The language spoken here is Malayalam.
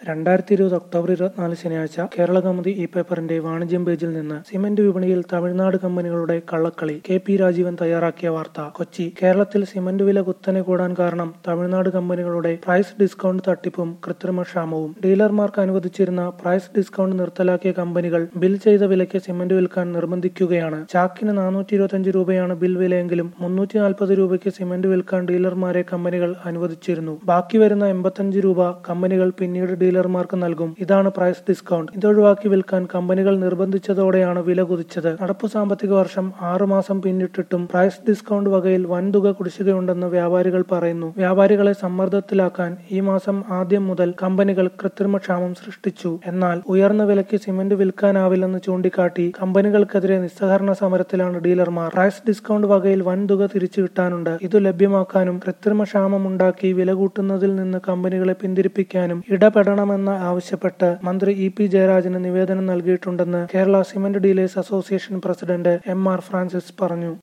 രണ്ടായിരത്തി ഇരുപത് ഒക്ടോബർ ഇരുപത്തിനാല് ശനിയാഴ്ച കേരള കൗമുദി ഇ പേപ്പറിന്റെ വാണിജ്യം പേജിൽ നിന്ന് സിമന്റ് വിപണിയിൽ തമിഴ്നാട് കമ്പനികളുടെ കള്ളക്കളി കെ പി രാജീവൻ തയ്യാറാക്കിയ വാർത്ത കൊച്ചി കേരളത്തിൽ സിമന്റ് വില കുത്തനെ കൂടാൻ കാരണം തമിഴ്നാട് കമ്പനികളുടെ പ്രൈസ് ഡിസ്കൗണ്ട് തട്ടിപ്പും കൃത്രിമക്ഷാമവും ഡീലർമാർക്ക് അനുവദിച്ചിരുന്ന പ്രൈസ് ഡിസ്കൗണ്ട് നിർത്തലാക്കിയ കമ്പനികൾ ബിൽ ചെയ്ത വിലയ്ക്ക് സിമന്റ് വിൽക്കാൻ നിർബന്ധിക്കുകയാണ് ചാക്കിന് നാനൂറ്റി ഇരുപത്തിയഞ്ച് രൂപയാണ് ബിൽ വിലയെങ്കിലും മുന്നൂറ്റി നാൽപ്പത് രൂപയ്ക്ക് സിമന്റ് വിൽക്കാൻ ഡീലർമാരെ കമ്പനികൾ അനുവദിച്ചിരുന്നു ബാക്കി വരുന്ന എൺപത്തഞ്ച് രൂപ കമ്പനികൾ പിന്നീട് ഡീലർമാർക്ക് നൽകും ഇതാണ് പ്രൈസ് ഡിസ്കൗണ്ട് ഇതൊഴിവാക്കി വിൽക്കാൻ കമ്പനികൾ നിർബന്ധിച്ചതോടെയാണ് വില കുതിച്ചത് നടപ്പു സാമ്പത്തിക വർഷം ആറു മാസം പിന്നിട്ടിട്ടും പ്രൈസ് ഡിസ്കൗണ്ട് വകയിൽ വൻതുക കുടിശ്ശികയുണ്ടെന്ന് വ്യാപാരികൾ പറയുന്നു വ്യാപാരികളെ സമ്മർദ്ദത്തിലാക്കാൻ ഈ മാസം ആദ്യം മുതൽ കമ്പനികൾ കൃത്രിമക്ഷാമം സൃഷ്ടിച്ചു എന്നാൽ ഉയർന്ന വിലയ്ക്ക് സിമന്റ് വിൽക്കാനാവില്ലെന്ന് ചൂണ്ടിക്കാട്ടി കമ്പനികൾക്കെതിരെ നിസ്സഹകരണ സമരത്തിലാണ് ഡീലർമാർ പ്രൈസ് ഡിസ്കൗണ്ട് വകയിൽ വൻതുക തിരിച്ചു കിട്ടാനുണ്ട് ഇത് ലഭ്യമാക്കാനും കൃത്രിമക്ഷാമം ഉണ്ടാക്കി വില കൂട്ടുന്നതിൽ നിന്ന് കമ്പനികളെ പിന്തിരിപ്പിക്കാനും ഇടപെടണമെന്ന് ആവശ്യപ്പെട്ട് മന്ത്രി ഇ പി ജയരാജന് നിവേദനം നൽകിയിട്ടുണ്ടെന്ന് Kerala cement dealers association president M R Francis പറഞ്ഞു